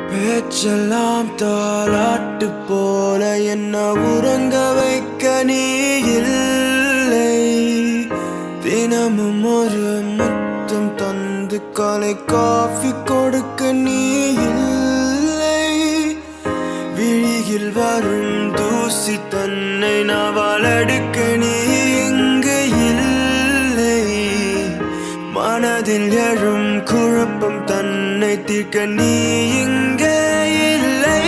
பேச்செல்லாம் தாலாட்டு போல என்ன உறங்க வைக்க நீ இல்லை தினமும் ஒரு முத்தம் தந்து காலை காஃபி கொடுக்க நீ இல்லை விழியில் வரும் தூசி தன்னை நாவாலடுக்க நீ இங்கு இல்லை மனதில் எழும் குழப்பம் தன்னை தீர்க்க நீ இங்கே இல்லை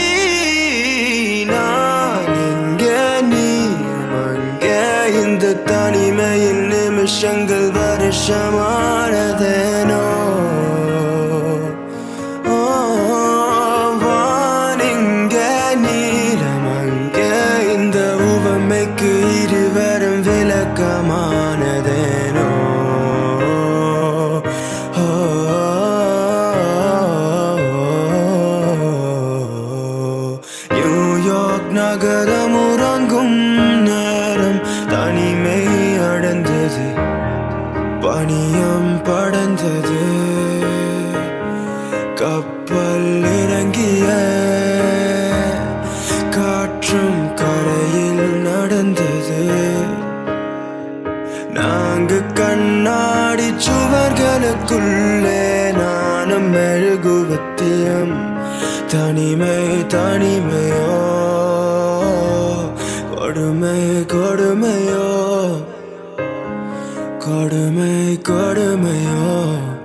நான் இங்கே நீ அங்கே இந்த தனிமையின் நிமிஷங்கள் வருஷமானதேனோ ஓ, வானிங்கே நீலமங்கே இந்த உவமைக்கு இருவரும் விளக்கமானதேனோ ஓ, நியூயார்க் நகரம் உறங்கும் நேரம் தனிமை அடைந்தது பனியம் படர்ந்தது கப்பல் இறங்கிய காற்றும் கரையில் நடந்தது நாங்க கண்ணாடி சுவர்களுக்குள்ளே நானும் மெழுகுவத்தியம் தனிமை தனிமையோ கொடுமை கொடுமையோ கொடுமை கொடுமையோ